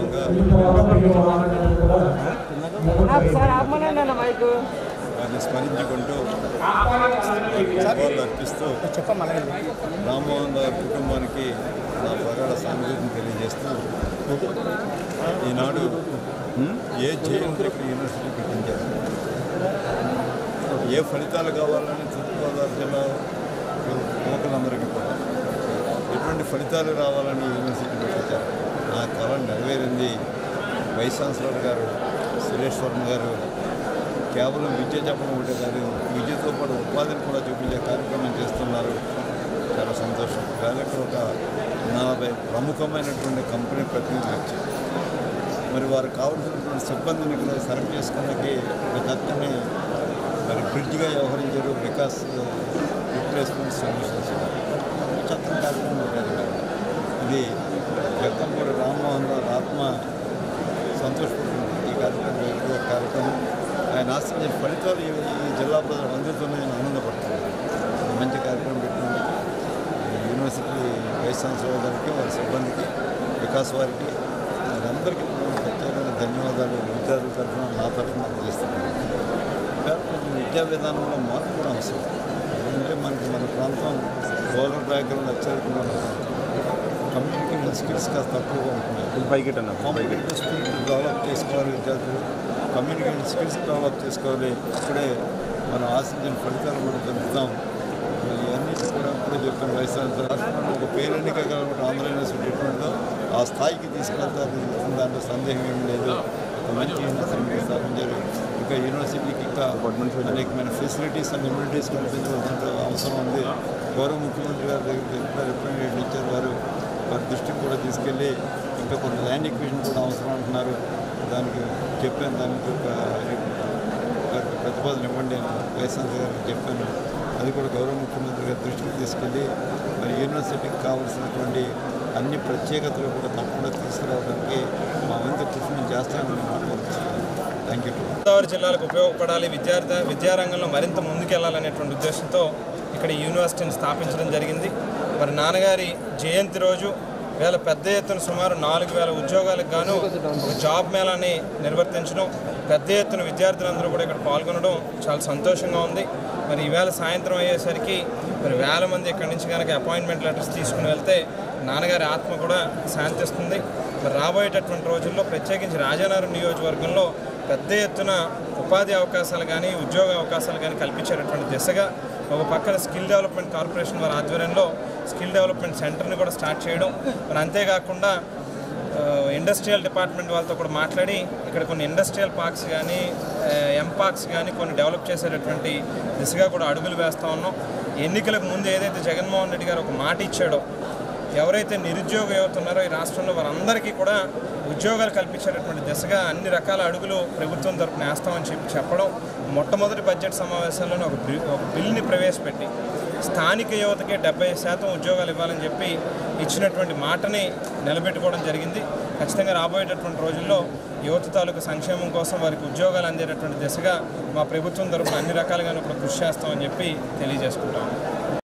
J: సందర్భంగా వారిని స్మరించుకుంటూ నివాళులు అర్పిస్తూ రామ్మోహన్ రావు కుటుంబానికి నా ప్రగాఢ సానుభూతిని తెలియజేస్తూ ఈనాడు ఏ జయంతి ఇక్కడ యూనివర్సిటీ పెట్టించారు ఏ ఫలితాలు కావాలని తూర్పుగోదావరి జిల్లా యువకులందరికీ కూడా ఎటువంటి ఫలితాలు రావాలని యూనివర్సిటీ పెట్టించారు నా కళ నెరవేరింది వైస్ ఛాన్సలర్ గారు సురేష్ వర్మ గారు కేవలం విద్య చెప్పడం ఒకటే కాదు విద్యతో పాటు ఉపాధిని కూడా చూపించే కార్యక్రమం చేస్తున్నారు చాలా సంతోషం వేళ ఇక్కడ ఒక నలభై ప్రముఖమైనటువంటి కంపెనీ ప్రతినిధులు వచ్చారు మరి వారు కావలసినటువంటి సిబ్బందిని ఇక్కడ సెలెక్ట్ చేసుకోవడానికి ఒక చక్కని మరి బ్రిడ్జ్గా వ్యవహరించారు వికాస్ రిప్లేస్మెంట్ సొల్యూషన్స్ చక్కని కార్యక్రమం పెట్టారు ఇది జగ్గంపూడి రామ్మోహన్ రావు ఆత్మ సంతోషపడుతుంది ఈ కార్యక్రమం ఈ కార్యక్రమం ఆయన ఆశించిన ఫలితాలు ఈ ఈ జిల్లా ప్రజలు అందుతున్నాయని ఆనందపడుతున్నారు ఇది మంచి కార్యక్రమం పెట్టినందుకు ఈ యూనివర్సిటీ వైస్ ఛాన్సలర్ గారికి వారి సిబ్బందికి వికాస్ వారికి వారందరికీ కూడా ప్రత్యేకమైన ధన్యవాదాలు విద్యార్థుల తరఫున నా తరఫున తెలియజేస్తున్నాను ఇంకా కొంచెం విద్యా విధానంలో మార్పు కూడా అవసరం ఎందుకంటే మనకి మన ప్రాంతం రూరల్ బ్యాక్గ్రౌండ్ అత్యధికంగా ఉన్న ప్రాంతం కమ్యూనికేషన్ స్కిల్స్ కాస్త తక్కువగా ఉంటున్నాయి
M: పైకెట్ అన్న
J: కాంపిటేటివ్ స్కిల్స్ డెవలప్ చేసుకోవాలి విద్యార్థులు కమ్యూనికేషన్ స్కిల్స్ డెవలప్ చేసుకోవాలి అప్పుడే మనం ఆశించిన ఫలితాలు మనం పొందుతాం మరి ఇవన్నీ కూడా ఇప్పుడే చెప్పిన వయసు రాష్ట్రంలో ఒక పేరెన్నిక కాబట్టి ఆంధ్ర యూనివర్సిటీ ఎటువంటిదో ఆ స్థాయికి తీసుకెళ్తారు దాంట్లో సందేహం ఏం లేదు ఒక మంచి యూనివర్సిటీ స్థాపించారు ఇంకా యూనివర్సిటీకి ఇంకా అనేకమైన ఫెసిలిటీస్ అండ్ ఇమ్యూనిటీస్ కల్పించవలసిన అవసరం ఉంది గౌరవ ముఖ్యమంత్రి గారి దగ్గర రిప్రజెంటేషన్ ఇచ్చారు వారు వారి దృష్టికి కూడా తీసుకెళ్ళి ఇంకా కొంత ల్యాండ్ ఎక్విషన్ కూడా అవసరం అంటున్నారు దానికి చెప్పాను దానికి ఒక వారికి ప్రతిపాదన ఇవ్వండి అని వైశాంతి గారికి చెప్పాను అది కూడా గౌరవ ముఖ్యమంత్రి గారి దృష్టికి తీసుకెళ్ళి మరి యూనివర్సిటీకి కావాల్సినటువంటి అన్ని ప్రత్యేకతలు కూడా తప్పకుండా తీసుకురావడానికి మా వంతు కృషి మేము చేస్తామని మాట్లాడుతున్నాను థ్యాంక్ యూ
N: గోదావరి జిల్లాలకు ఉపయోగపడాలి విద్యార్థి విద్యారంగంలో మరింత ముందుకెళ్లాలనేటువంటి ఉద్దేశంతో ఇక్కడ ఈ యూనివర్సిటీని స్థాపించడం జరిగింది మరి నాన్నగారి జయంతి రోజు వేల పెద్ద ఎత్తున సుమారు నాలుగు వేల ఉద్యోగాలకు గాను ఒక జాబ్ మేళాని నిర్వర్తించడం పెద్ద ఎత్తున విద్యార్థులందరూ కూడా ఇక్కడ పాల్గొనడం చాలా సంతోషంగా ఉంది మరి ఈవేళ సాయంత్రం అయ్యేసరికి మరి వేల మంది ఇక్కడి నుంచి కనుక అపాయింట్మెంట్ లెటర్స్ తీసుకుని వెళ్తే నాన్నగారి ఆత్మ కూడా శాంతిస్తుంది మరి రాబోయేటటువంటి రోజుల్లో ప్రత్యేకించి రాజానగరం నియోజకవర్గంలో పెద్ద ఎత్తున ఉపాధి అవకాశాలు కానీ ఉద్యోగ అవకాశాలు కానీ కల్పించేటటువంటి దిశగా ఒక పక్కన స్కిల్ డెవలప్మెంట్ కార్పొరేషన్ వారి ఆధ్వర్యంలో స్కిల్ డెవలప్మెంట్ సెంటర్ని కూడా స్టార్ట్ చేయడం మరి అంతేకాకుండా ఇండస్ట్రియల్ డిపార్ట్మెంట్ వాళ్ళతో కూడా మాట్లాడి ఇక్కడ కొన్ని ఇండస్ట్రియల్ పార్క్స్ కానీ ఎంపార్క్స్ కానీ కొన్ని డెవలప్ చేసేటటువంటి దిశగా కూడా అడుగులు వేస్తూ ఉన్నాం ఎన్నికలకు ముందు ఏదైతే జగన్మోహన్ రెడ్డి గారు ఒక మాట ఇచ్చాడో ఎవరైతే నిరుద్యోగ యువత ఉన్నారో ఈ రాష్ట్రంలో వారందరికీ కూడా ఉద్యోగాలు కల్పించేటటువంటి దిశగా అన్ని రకాల అడుగులు ప్రభుత్వం తరపున వేస్తామని చెప్పి చెప్పడం మొట్టమొదటి బడ్జెట్ సమావేశంలోనే ఒక బిల్ ఒక బిల్ని ప్రవేశపెట్టి స్థానిక యువతకే డెబ్బై శాతం ఉద్యోగాలు ఇవ్వాలని చెప్పి ఇచ్చినటువంటి మాటని నిలబెట్టుకోవడం జరిగింది ఖచ్చితంగా రాబోయేటటువంటి రోజుల్లో యువత తాలూకు సంక్షేమం కోసం వారికి ఉద్యోగాలు అందేటటువంటి దిశగా మా ప్రభుత్వం తరపున అన్ని రకాలుగా కూడా కృషి చేస్తామని చెప్పి తెలియజేసుకుంటాం